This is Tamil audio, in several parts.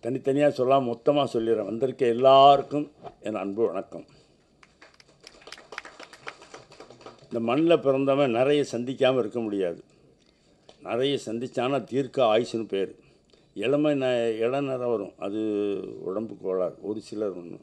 தனித்தனியாக சொல்லாமல் மொத்தமாக சொல்லிடுறேன் வந்திருக்க எல்லாருக்கும் என் அன்பு வணக்கம் இந்த மண்ணில் பிறந்தவன் நிறைய சந்திக்காமல் இருக்க முடியாது நிறைய சந்திச்சானா தீர்க்க ஆயுசுன்னு பேர் இளமை ந இளநரம் வரும் அது உடம்பு கோளாறு ஒரு சிலர் ஒன்று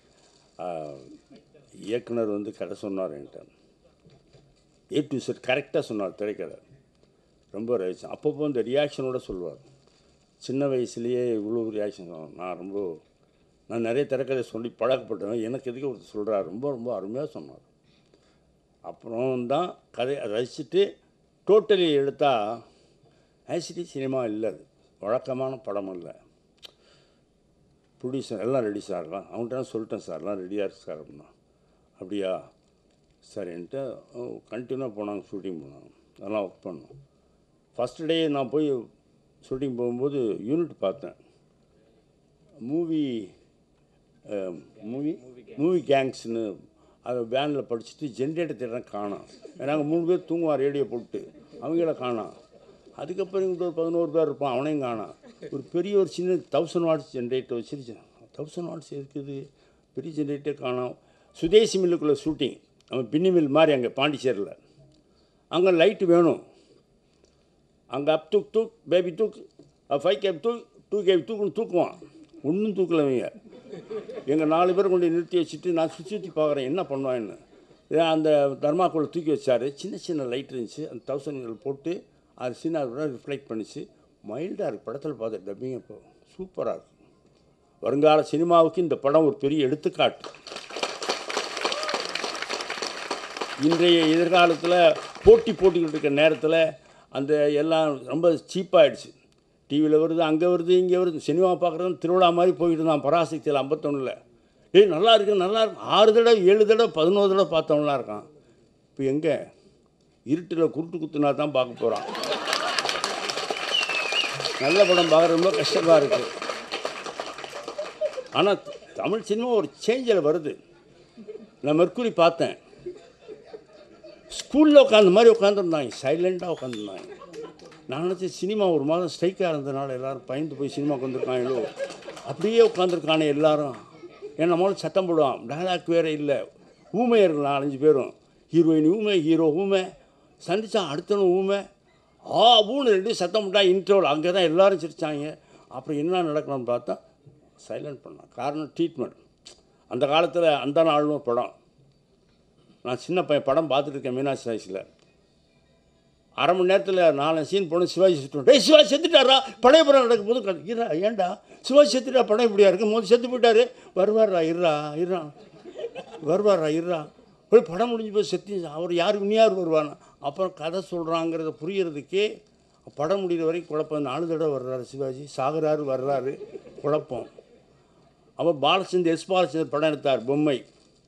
இயக்குனர் வந்து கதை சொன்னார் என்கிட்ட ஏ டு செட் கரெக்டாக சொன்னார் திரைக்கதை ரொம்ப ரசிச்சேன் அப்பப்போ இந்த ரியாக்ஷனோட சொல்லுவார் சின்ன வயசுலேயே இவ்வளோ ரியாக்ஷன் நான் ரொம்ப நான் நிறைய திரைக்கதை சொல்லி பழக்கப்பட்டவன் எனக்கு எதுக்கு ஒருத்தர் சொல்கிறார் ரொம்ப ரொம்ப அருமையாக சொன்னார் அப்புறம் தான் கதை ரசிச்சுட்டு டோட்டலி எடுத்தால் ஆசிடி சினிமா இல்லை அது வழக்கமான படம் இல்லை ப்ரொடியூசர் எல்லாம் ரெடி சார்லாம் அவங்கள்ட்ட தான் சொல்லிட்டேன் சார் எல்லாம் ரெடியாக இருக்கு சார் அப்படின்னா அப்படியா சரின்ட்டு கண்டினியூவாக போனாங்க ஷூட்டிங் போனாங்க அதெல்லாம் ஒர்க் பண்ணோம் ஃபஸ்ட் டே நான் போய் ஷூட்டிங் போகும்போது யூனிட் பார்த்தேன் மூவி மூவி மூவி கேங்ஸ்னு அதை வேனில் படிச்சுட்டு ஜென்ரேட்டர் தேடுறேன் காணோம் நாங்கள் மூணு பேர் தூங்குவான் ரேடியோ போட்டு அவங்கள காணோம் அதுக்கப்புறம் இங்கிட்ட ஒரு பதினோரு பேர் இருப்பான் அவனையும் காணோம் ஒரு பெரிய ஒரு சின்ன தௌசண்ட் வாட்ஸ் ஜென்ரேட்டர் வச்சிருச்சேன் தௌசண்ட் வாட்ஸ் இருக்குது பெரிய ஜென்ரேட்டர் காணோம் சுதேசி மில்லுக்குள்ளே ஷூட்டிங் நம்ம பின்னி மில் மாதிரி அங்கே பாண்டிச்சேரியில் அங்கே லைட்டு வேணும் அங்கே அப் தூக் தூக் பேபி தூக் ஃபைவ் கேப் தூக் டூ கேபி தூக்குன்னு தூக்குவான் ஒன்றும் தூக்கலவங்க எங்கள் நாலு பேர் கொண்டு நிறுத்தி வச்சுட்டு நான் சுற்றி சுற்றி பார்க்குறேன் என்ன பண்ணுவான்னு ஏன் அந்த தர்மாக்குள்ளே தூக்கி வச்சார் சின்ன சின்ன லைட் இருந்துச்சு அந்த தௌசண்ட்கள் போட்டு அது சின்ன ரிஃப்ளெக்ட் பண்ணிச்சு மைல்டாக இருக்குது படத்தில் பார்த்து டப்பிங் இப்போ சூப்பராக இருக்கு வருங்கால சினிமாவுக்கு இந்த படம் ஒரு பெரிய எடுத்துக்காட்டு இன்றைய எதிர்காலத்தில் போட்டி போட்டுக்கிட்டு இருக்க நேரத்தில் அந்த எல்லாம் ரொம்ப சீப்பாகிடுச்சு டிவியில் வருது அங்கே வருது இங்கே வருது சினிமா பார்க்குறது திருவிழா மாதிரி போயிட்டு இருந்தான் பராசக்தியில் ஐம்பத்தொன்னில் ஏய் நல்லா இருக்கு நல்லா இருக்கு ஆறு தடவை ஏழு தடவை பதினோரு தடவை பார்த்தவன்லாம் இருக்கான் இப்போ எங்கே இருட்டில் குருட்டு குத்துனா தான் பார்க்க போகிறான் நல்ல படம் பார்க்குறது ரொம்ப கஷ்டமாக இருக்குது ஆனால் தமிழ் சினிமா ஒரு சேஞ்சில் வருது நான் மெர்க்குரி பார்த்தேன் ஸ்கூலில் உட்காந்த மாதிரி உட்காந்துருந்தாங்க சைலண்ட்டாக உட்காந்துருந்தாங்க நான் நினச்சேன் சினிமா ஒரு மாதம் ஸ்ட்ரைக்காக இருந்ததுனால எல்லாரும் பயந்து போய் சினிமாவுக்கு வந்திருக்காங்களோ அப்படியே உட்காந்துருக்கானே எல்லாரும் ஏன்னா நம்மளும் சத்தம் போடுவான் டயலாக் வேறு இல்லை ஊமையர்கள் நாலஞ்சு பேரும் ஹீரோயின் ஊமை ஹீரோ ஊமை சந்திச்சான் அடுத்தவனும் ஊமை ஆ ஊன்னு ரெண்டு சத்தம் போட்டா இன்ட்ரோல் அங்கே தான் எல்லாரும் சிரிச்சாங்க அப்புறம் என்ன நடக்கணும்னு பார்த்தா சைலண்ட் பண்ணான் காரணம் ட்ரீட்மெண்ட் அந்த காலத்தில் அந்த நாள்னு ஒரு படம் நான் சின்ன பையன் படம் பார்த்துட்டு இருக்கேன் மீனாட்சி சாய்ஸில் அரை மணி நேரத்தில் நாலு சீன் போன சிவாஜி சுட்டு டேய் சிவாஜி செத்துட்டாரா பழைய படம் நடக்கும் போது கத்து- இருடா ஏன்டா சிவாஜி செத்துட்டா படம் இப்படியா இருக்கு மோதி செத்து போயிட்டாரு வருவாரா இருறா இருறா வருவாரா இருறா போய் படம் முடிஞ்சு போய் செத்து அவர் யார் இனியார் வருவானா அப்புறம் கதை சொல்கிறாங்கிறத புரியறதுக்கே படம் முடிகிற வரைக்கும் குழப்பம் நாலு தடவை வர்றாரு சிவாஜி சாகுறாரு வர்றாரு குழப்பம் அவர் பாலச்சந்தர் எஸ் பாலச்சந்தர் படம் எடுத்தார் பொம்மை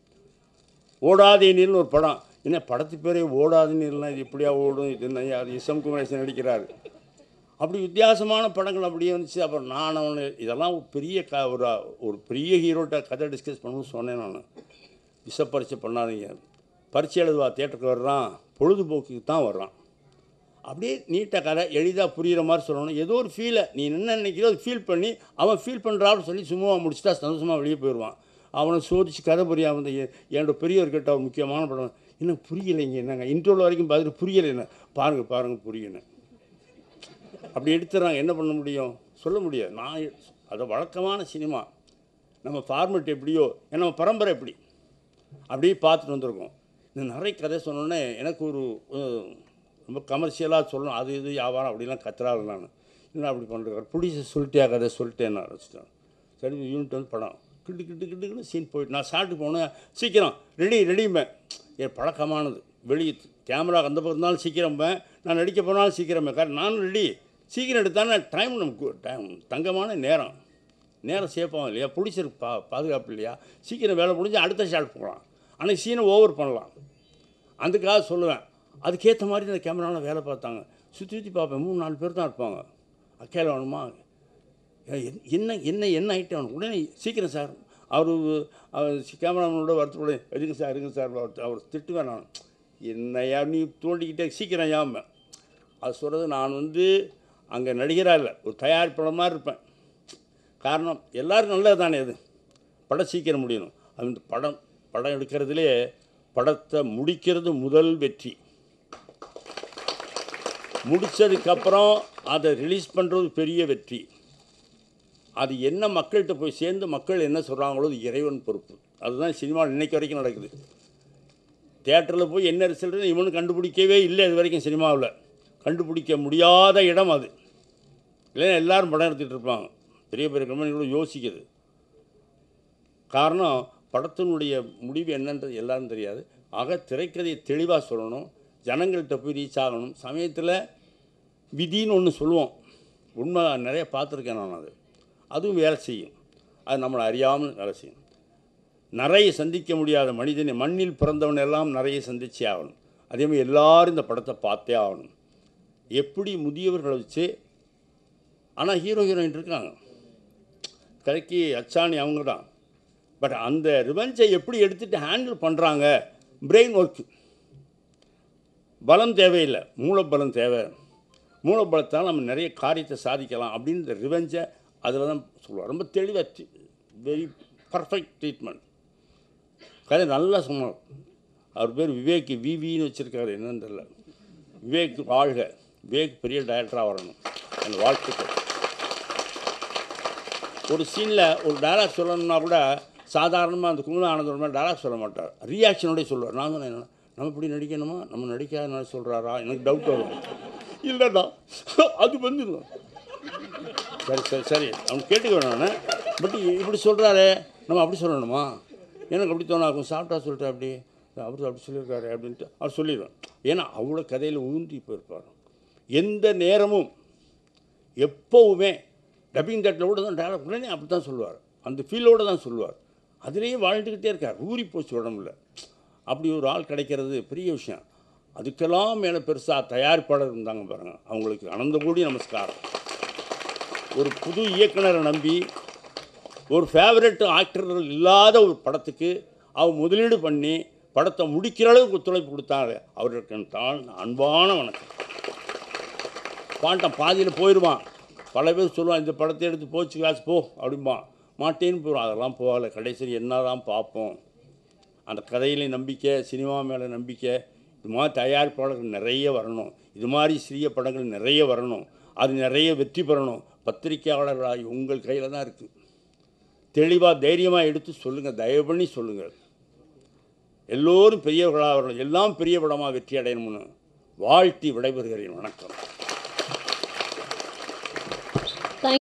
ஓடாதே நீர்னு ஒரு படம் என்ன படத்து பேரே ஓடாத நீர்லாம் இது எப்படியா ஓடும் இது என்ன அது எஸ்எம் குமரேசன் நடிக்கிறார் அப்படி வித்தியாசமான படங்கள் அப்படியே வந்துச்சு அப்புறம் நான் அவனு இதெல்லாம் ஒரு பெரிய க ஒரு ஒரு பெரிய ஹீரோட்ட கதை டிஸ்கஸ் பண்ணணும்னு சொன்னேன் நான் விஷ பரீட்சை பண்ணாதீங்க பரீட்சை எழுதுவா தேட்டருக்கு வர்றான் பொழுதுபோக்குக்கு தான் வர்றான் அப்படியே நீட்டாக கதை எளிதாக புரிகிற மாதிரி சொல்லணும் ஏதோ ஒரு ஃபீலை நீ என்ன நினைக்கிறோ அது ஃபீல் பண்ணி அவன் ஃபீல் பண்ணுறான்னு சொல்லி சும்மா முடிச்சுட்டா சந்தோஷமாக வெளியே போயிடுவான் அவனை சோதிச்சு கதை புரியாமல் வந்து எ- என்னோட பெரியவர்கிட்ட ஒரு முக்கியமான படம் இன்னும் புரியலைங்க என்னங்க இன்ட்ரோல் வரைக்கும் பார்த்துட்டு புரியலை என்ன பாருங்கள் பாருங்கள் புரியணும் அப்படி எடுத்துறாங்க என்ன பண்ண முடியும் சொல்ல முடியாது நான் அது வழக்கமான சினிமா நம்ம ஃபார்மெட் எப்படியோ ஏன்னா நம்ம பரம்பரை எப்படி அப்படியே பார்த்துட்டு வந்திருக்கோம் இந்த நிறைய கதை சொன்னோன்னே எனக்கு ஒரு அஹ், ரொம்ப கமர்ஷியலாக சொல்லணும் அது இது வியாபாரம் அப்படிலாம் கத்துறாரு நான் என்ன அப்படி பண்ணுறாரு பிடிச்ச சொல்லிட்டியா கதை சொல்லிட்டேன் நான் வச்சுட்டேன் சரி யூனிட் வந்து படம் கிட்டு கிட்டு கிட்டுன்னு சீன் போயிட்டு நான் சாப்பிட்டு போனேன் சீக்கிரம் ரெடி ரெடிம்பேன் என் பழக்கமானது வெளியே கேமரா அந்த பக்கம் இருந்தாலும் சீக்கிரம்பேன் நான் நடிக்க போனாலும் சீக்கிரமே காரணம் நானும் ரெடி சீக்கிரம் எடுத்தானே டைம் நமக்கு டைம் தங்கமான நேரம் நேரம் சேஃபாகும் இல்லையா பிடிச்சிருக்கு பா பாதுகாப்பு இல்லையா சீக்கிரம் வேலை முடிஞ்சு அடுத்த ஷாட் போகலாம் ஆனால் சீனை ஓவர் பண்ணலாம் அதுக்காக சொல்லுவேன் அதுக்கேற்ற மாதிரி இந்த கேமராவில் வேலை பார்த்தாங்க சுற்றி சுற்றி பார்ப்பேன் மூணு நாலு பேர் தான் இருப்பாங்க அக்கையில் வேணுமா ஏய், என்- என்ன என்ன என்ன ஐட்டம் வேணும் உடனே சீக்கிரம் சார் அவர் அவர் கேமராமேனோட வருத்தப்பட எதுங்க சார் இருங்க சார் அவர் அவர் திட்டுவேன் நான் என்னையா நீ தோண்டிக்கிட்டே சீக்கிரம் ஏன் அது சொல்கிறது நான் வந்து அங்கே நடிகராக இல்லை ஒரு தயாரிப்பாளர் மாதிரி இருப்பேன் காரணம் எல்லாரும் நல்லது தானே அது படம் சீக்கிரம் முடியணும் அது வந்து படம் படம் எடுக்கிறதுலே படத்தை முடிக்கிறது முதல் வெற்றி முடித்ததுக்கப்புறம் அதை ரிலீஸ் பண்ணுறது பெரிய வெற்றி அது என்ன மக்கள்கிட்ட போய் சேர்ந்து மக்கள் என்ன சொல்கிறாங்களோ அது இறைவன் பொறுப்பு அதுதான் சினிமா இன்னைக்கு வரைக்கும் நடக்குது தேட்டரில் போய் என்ன ரிசல்ட் இவனு கண்டுபிடிக்கவே இல்லை இது வரைக்கும் சினிமாவில் கண்டுபிடிக்க முடியாத இடம் அது இல்லைன்னா எல்லாரும் படம் எடுத்துகிட்டு இருப்பாங்க பெரிய பெரிய கம்பெனிகளும் யோசிக்குது காரணம் படத்தினுடைய முடிவு என்னன்றது எல்லாரும் தெரியாது ஆக திரைக்கதையை தெளிவாக சொல்லணும் ஜனங்கள்கிட்ட போய் ரீச் ஆகணும் சமயத்தில் விதின்னு ஒன்று சொல்லுவோம் உண்மை நிறைய பார்த்துருக்கேன் நான் அது அதுவும் வேலை செய்யும் அது நம்மளை அறியாமல் வேலை செய்யும் நிறைய சந்திக்க முடியாத மனிதனை மண்ணில் பிறந்தவன் எல்லாம் நிறைய சந்திச்சே ஆகணும் அதேமாதிரி எல்லாரும் இந்த படத்தை பார்த்தே ஆகணும் எப்படி முதியவர்களை வச்சு ஆனால் ஹீரோ ஹீரோயின் இருக்காங்க கதைக்கு அச்சாணி அவங்க தான் பட் அந்த ரிவெஞ்சை எப்படி எடுத்துகிட்டு ஹேண்டில் பண்ணுறாங்க பிரெயின் ஒர்க்கு பலம் தேவையில்லை மூலப்பலம் தேவை மூலப்பலத்தால் நம்ம நிறைய காரியத்தை சாதிக்கலாம் அப்படின்னு இந்த ரிவெஞ்சை அதில் தான் சொல்லுவார் ரொம்ப தெளிவாக வெரி பர்ஃபெக்ட் ட்ரீட்மெண்ட் கதை நல்லா சொன்னார் அவர் பேர் விவேக் விவின்னு வச்சுருக்காரு என்னன்னு தெரியல விவேக் வாழ்க விவேக் பெரிய டைரக்டராக வரணும் அந்த வாழ்த்துக்கள் ஒரு சீனில் ஒரு டயலாக் சொல்லணும்னா கூட சாதாரணமாக அந்த குங்கும ஆனந்தோட டயலாக் சொல்ல மாட்டார் ரியாக்ஷனோடய சொல்லுவார் நான் சொன்னேன் என்ன நம்ம இப்படி நடிக்கணுமா நம்ம நடிக்காத சொல்கிறாரா எனக்கு டவுட் வரும் இல்லைடா அது வந்துடும் சரி சரி சரி அவன் கேட்டுக்க நான் பட் இப்படி சொல்கிறாரே நம்ம அப்படி சொல்லணுமா எனக்கு அப்படி தோணாக்கும் சாப்பிட்டா சொல்லிட்டேன் அப்படி அவர் அப்படி சொல்லியிருக்காரு அப்படின்ட்டு அவர் சொல்லிடுவேன் ஏன்னா அவ்வளோ கதையில் ஊன்றி போயிருப்பார் எந்த நேரமும் எப்போவுமே டப்பிங் தட்டில் கூட தான் டேரக்ட் உடனே அப்படி தான் சொல்லுவார் அந்த ஃபீலோடு தான் சொல்லுவார் அதிலேயே வாழ்ந்துக்கிட்டே இருக்கார் ஊறி போச்சு உடம்புல அப்படி ஒரு ஆள் கிடைக்கிறது பெரிய விஷயம் அதுக்கெல்லாம் மேலே பெருசாக தயாரிப்பாளர் இருந்தாங்க பாருங்கள் அவங்களுக்கு அனந்த கோடி நமஸ்காரம் ஒரு புது இயக்குனரை நம்பி ஒரு ஃபேவரட் ஆக்டர்கள் இல்லாத ஒரு படத்துக்கு அவங்க முதலீடு பண்ணி படத்தை முடிக்கிற அளவுக்கு ஒத்துழைப்பு கொடுத்தாங்க அவர்களுக்கு என் தான் அன்பான வணக்கம் பாண்டம் பாதியில் போயிடுவான் பல பேர் சொல்லுவான் இந்த படத்தை எடுத்து போச்சு கிளாஸ் போ அப்படிம்பான் மாட்டேன்னு போயிடும் அதெல்லாம் போகலை கடைசி என்ன தான் பார்ப்போம் அந்த கதையில நம்பிக்கை சினிமா மேலே நம்பிக்கை இது மாதிரி தயாரிப்பாளர்கள் நிறைய வரணும் இது மாதிரி சிறிய படங்கள் நிறைய வரணும் அது நிறைய வெற்றி பெறணும் பத்திரிக்கையாளர்களாகி உங்கள் கையில் தான் இருக்குது தெளிவாக தைரியமாக எடுத்து சொல்லுங்கள் தயவு பண்ணி சொல்லுங்கள் எல்லோரும் பெரியவர்களாக வரணும் எல்லாம் பெரிய படமாக வெற்றி அடையணும்னு வாழ்த்தி விடைபெறுகிறேன் வணக்கம்